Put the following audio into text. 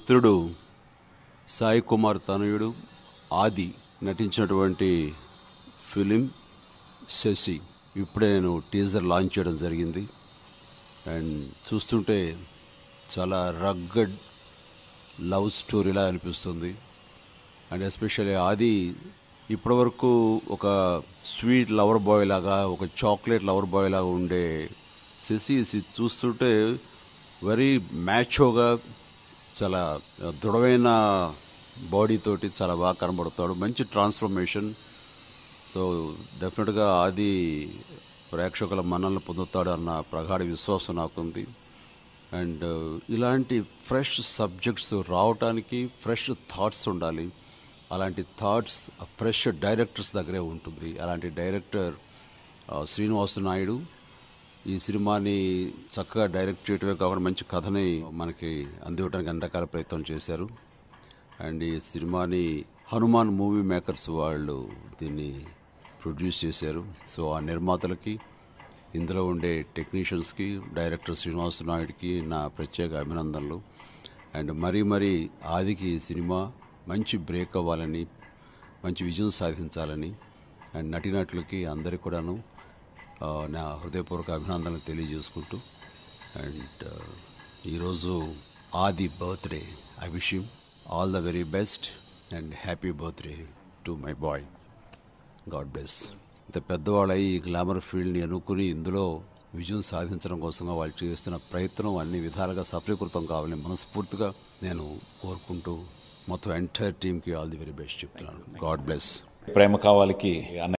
మిత్రుడు సాయి కుమార్ తనయుడు ఆది నటించినటువంటి ఫిలిం శశి ఇప్పుడే నేను టీజర్ లాంచ్ చేయడం జరిగింది అండ్ చూస్తుంటే చాలా రగ్గడ్ లవ్ స్టోరీలా అనిపిస్తుంది అండ్ ఎస్పెషల్లీ ఆది ఇప్పటివరకు ఒక స్వీట్ లవర్ బాయ్ లాగా ఒక చాక్లెట్ లవర్ బాయ్ లాగా ఉండే శశి సి- చూస్తుంటే వెరీ మ్యాచోగా చాలా దృఢమైన బాడీ తోటి చాలా బాగా కనబడతాడు మంచి ట్రాన్స్ఫర్మేషన్ సో డెఫినెట్గా ఆది ప్రేక్షకుల మన్నలను పొందుతాడు అన్న ప్రగాఢ విశ్వాసం నాకుంది అండ్ ఇలాంటి ఫ్రెష్ సబ్జెక్ట్స్ రావటానికి ఫ్రెష్ థాట్స్ ఉండాలి అలాంటి థాట్స్ ఫ్రెష్ డైరెక్టర్స్ దగ్గరే ఉంటుంది అలాంటి డైరెక్టర్ ఆ, శ్రీనివాసు నాయుడు ఈ సినిమాని చక్కగా డైరెక్ట్ చేయటమే కాకుండా మంచి కథని మనకి అందివ్వడానికి అన్ని రకాల ప్రయత్నం చేశారు అండ్ ఈ సినిమాని హనుమాన్ మూవీ మేకర్స్ వాళ్ళు దీన్ని ప్రొడ్యూస్ చేశారు సో ఆ నిర్మాతలకి ఇందులో ఉండే టెక్నీషియన్స్కి డైరెక్టర్ శ్రీనివాస నాయుడికి నా ప్రత్యేక అభినందనలు అండ్ మరీ మరీ ఆదికి ఈ సినిమా మంచి బ్రేక్ అవ్వాలని మంచి విజయం సాధించాలని అండ్ నటినట్లకి అందరికి కూడాను ఆ, నా హృదయపూర్వక అభినందనలు తెలియజేసుకుంటూ అండ్ ఈరోజు Aadi birthday I wish him all the very best and happy birthday to my boy God bless ఇంత పెద్దవాళ్ళై ఈ గ్లామర్ ఫీల్డ్ని అనుకుని ఇందులో విజయం సాధించడం కోసంగా వాళ్ళు చేస్తున్న ప్రయత్నం అన్ని విధాలుగా సఫలీకృతం కావాలని మనస్ఫూర్తిగా నేను కోరుకుంటూ మొత్తం ఎంటైర్ టీమ్కి ఆల్ ది వెరీ బెస్ట్ చెప్తున్నాను గాడ్ బ్లెస్ ప్రేమ కావాలికి అన్న